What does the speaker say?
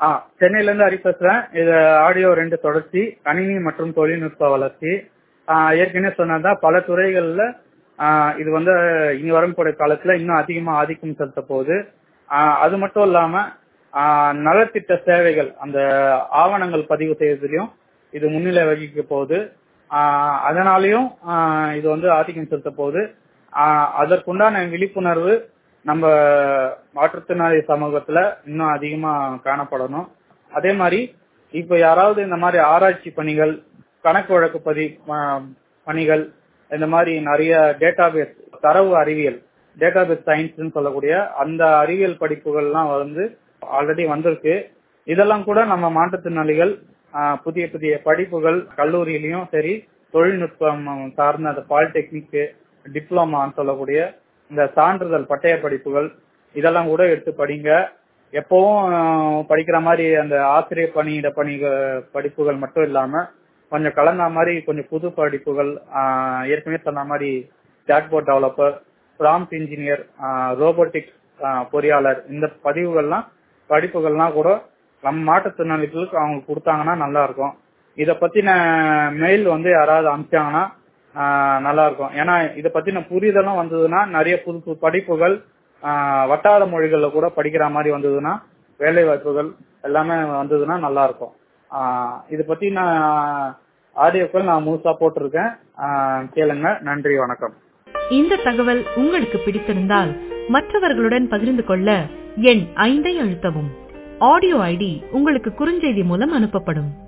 ஆ சென்னையில இருந்து ஹரி பேசுறேன் இது ஆடியோ ரெண்டு தொடர்ச்சி கணினி மற்றும் தொழில்நுட்ப வளர்ச்சி ஆ, ஏற்கனவே சொன்னதுதான் பல துறைகள்ல ஆ, இது வந்து இனி வரக்கூடிய காலத்துல இன்னும் அதிகமா ஆதிக்கம் செலுத்த போகுது ஆ, அது மட்டும் இல்லாம ஆ, நலத்திட்ட சேவைகள் அந்த ஆவணங்கள் பதிவு செய்வதிலையும் இது முன்னிலை வகிக்க போகுது ஆ, அதனாலயும் ஆ, இது வந்து ஆதிக்கம் செலுத்த போகுது ஆ, அதற்குண்டான விழிப்புணர்வு நம்ம மாற்றுத்திறனாளி சமூகத்துல இன்னும் அதிகமா காணப்படணும் அதே மாதிரி இப்ப யாராவது இந்த மாதிரி ஆராய்ச்சி பணிகள் கணக்கு வழக்கு பதி ஆ, பணிகள் இந்த மாதிரி நிறைய டேட்டாபேஸ் தரவு அறிவியல் டேட்டாபேஸ் சயின்ஸ் சொல்லக்கூடிய அந்த அறிவியல் படிப்புகள்லாம் வந்து ஆல்ரெடி வந்திருக்கு இதெல்லாம் கூட நம்ம மாற்றுத்திறனாளிகள் ஆ, புதிய புதிய படிப்புகள் கல்லூரியிலயும் சரி தொழில்நுட்பம் சார்ந்த அந்த பாலிடெக்னிக் டிப்ளமான்னு சொல்லக்கூடிய இந்த சான்றிதழ் பட்டய படிப்புகள் இதெல்லாம் கூட எடுத்து படிங்க எப்பவும் ஆஹ், படிக்கிற மாதிரி அந்த ஆசிரியர் பணியிட பணி படிப்புகள் மட்டும் இல்லாம கொஞ்சம் கலந்த மாதிரி கொஞ்சம் புது படிப்புகள் ஆஹ், ஏற்கனவே சொன்ன மாதிரி dashboard developer prompt engineer robotics பொறியாளர் இந்த பதிவுகள்லாம் படிப்புகள்லாம் கூட நம்ம மாற்றுத்திறனாளிகளுக்கு அவங்க கொடுத்தாங்கன்னா நல்லா இருக்கும் இத பத்தின மெயில் வந்து யாராவது அனுப்பிச்சாங்கன்னா ஆஹ், நல்லா இருக்கும் ஏன்னா இத பத்தின புரிதலும் வந்ததுன்னா நிறைய புது புது படிப்புகள் ஆஹ், வட்டார மொழிகள்ல கூட படிக்கிற மாதிரி வந்ததுன்னா வேலை வாய்ப்புகள் எல்லாமே வந்ததுன்னா நல்லா இருக்கும் ஆஹ், இத பத்தி நான் ஆடியோக்கள் நான் முழுசா போட்டிருக்கேன் ஆஹ், கேளுங்க நன்றி வணக்கம் இந்த தகவல் உங்களுக்கு பிடித்திருந்தால் மற்றவர்களுடன் பகிர்ந்து கொள்ள எண் ஐந்தை அழுத்தவும் ஆடியோ ஐடி உங்களுக்கு குறுஞ்செய்தி மூலம் அனுப்பப்படும்